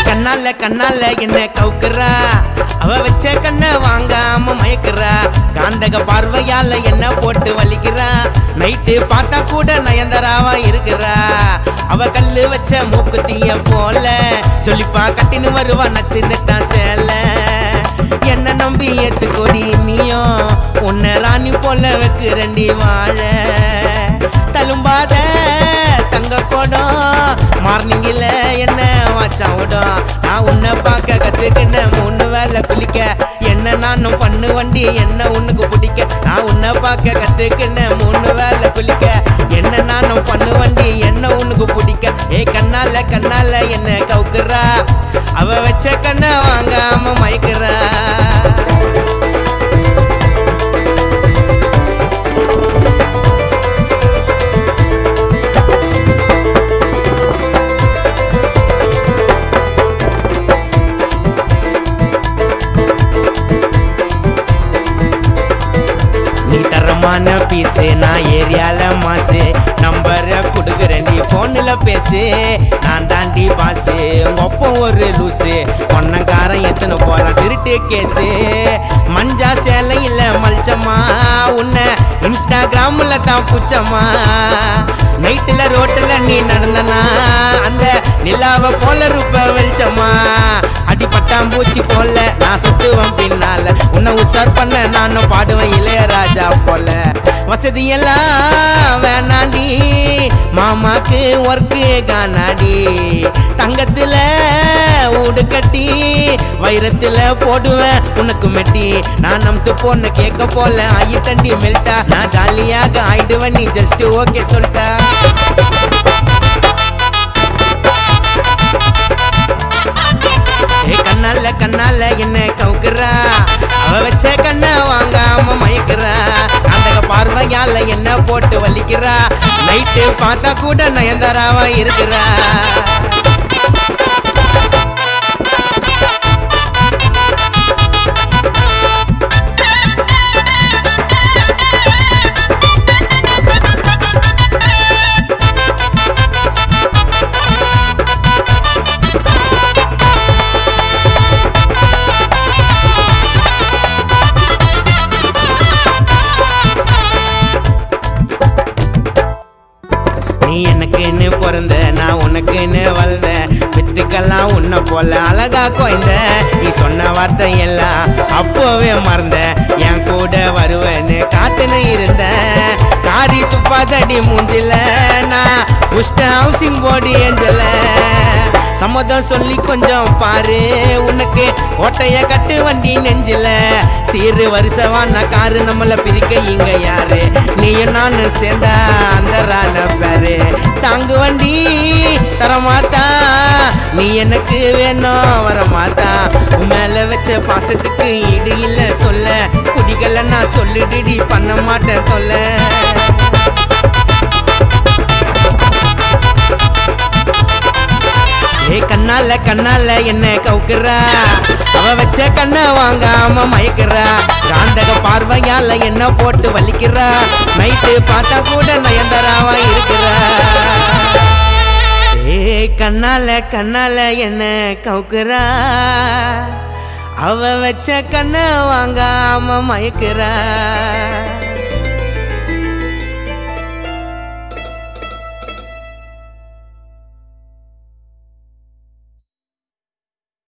கண்ணால கண்ணால என்ன கவுக்குறா அவ வச்ச கண்ண வாங்காம மயக்குறா காந்தக பார்வையால என்ன போட்டு வலிக்கிறா நைட்டு பார்த்தா கூட நயன்தராவா இருக்கிறா அவ கல்லு வச்ச மூக்குத்திய போல சொல்லிப்பா கட்டின்னு வருவா நச்சுன்னு தான் சேல என்ன நம்பி எட்டு கொடி நீயும் உன்னை ராணி போல வைக்கிறண்டி வாழ தழும்பாத தங்க கோடம் மார்னிங்கில் என்ன வாச்சா விடும் நான் உன்னை பார்க்க கத்துக்கின மூணு வேலை குளிக்க என்ன நானும் பண்ணு வண்டி என்ன உனக்கு பிடிக்க நான் உன்னை பார்க்க கத்துக்கின மூணு வேலை குளிக்க என்ன நானும் பண்ணு வண்டி என்ன உனக்கு பிடிக்க ஏ கண்ணால கண்ணால என்ன கவுக்குறா அவ வச்ச கண்ணை வாங்காம மயக்குறா நீ தரமான பீஸு நான் ஏரியால மாசு நம்பரை கொடுக்குறேன் நீ போன்ல பேசு நான் தாண்டி பாசு உங்க ஒப்பம் ஒரு லூசு பொன்னங்காரன் எத்தனை போறான் திருட்டு கேசு மஞ்சா சேலை இல்ல மல்ச்சமா உன்னை இன்ஸ்டாகிராம்ல தான் புச்சமா நைட்டுல ரோட்டுல நீ நடந்தனா அந்த நிலாவை போல ரூப வெளிச்சமா அடிப்பட்டாம்பூச்சி போல நான் சுத்துவேன் பின்னால உன்னை உசார் பண்ண நானும் பாடுவேன் இளையராஜா போல வசதி எல்லாம் வேணாண்டி மாமாக்கு ஒர்க்கு காணாடி தங்கத்துல ஊடு கட்டி வைரத்துல போடுவேன் உனக்கு மெட்டி நான் நம்பு பொண்ணு கேட்க போல ஆயி தண்டி மெல்ட்டா நான் ஜாலியாக ஆயிடுவேன் நீ ஜஸ்ட் ஓகே சொல்லிட்டா ஏ கண்ணால கண்ணால என்ன கவுக்குறா அவ வச்ச கண்ண வாங்காம மயக்குறா அந்த பார்வையால என்ன போட்டு வலிக்கிறா நைட்டு பார்த்தா கூட நயன்தாராவா இருக்கிறா நீ எனக்குன்னு பிறந்த நான் உனக்குன்னு வளர்ந்த வித்துக்கெல்லாம் உன்னை போல அழகா கோய்ந்த நீ சொன்ன வார்த்தை எல்லாம் அப்போவே மறந்த என் கூட வருவேன்னு காத்துன்னு இருந்த காரி துப்பாதடி மூஞ்சில நான் உஷ்ட ஹவுசிங் போடி ஏஞ்சல சம்மதம் சொல்லி கொஞ்சம் பாரு உனக்கு ஓட்டைய கட்டு வண்டி நெஞ்சில சீரு வருஷவான காரு நம்மள பிரிக்க இங்க யாரு நீயும் நானும் சேர்ந்தா அந்த ராண பேரு தாங்கு வண்டி தரமாட்டா நீ எனக்கு வேணும் வரமாட்டா உன் மேல வச்ச பாசத்துக்கு ஈடு இல்ல சொல்ல குடிகளை நான் சொல்லிடுடி பண்ண மாட்டேன் சொல்ல ஏ கண்ணால கண்ணால என்ன கவுக்குறா அவ வச்ச கண்ண வாங்காம மயக்குறா காந்தக பார்வையால என்ன போட்டு வலிக்கிறா நைட்டு பார்த்தா கூட நயன்தராவா இருக்கிறா ஏ கண்ணால கண்ணால என்ன கவுக்குறா அவ வச்ச கண்ண வாங்காம மயக்குறா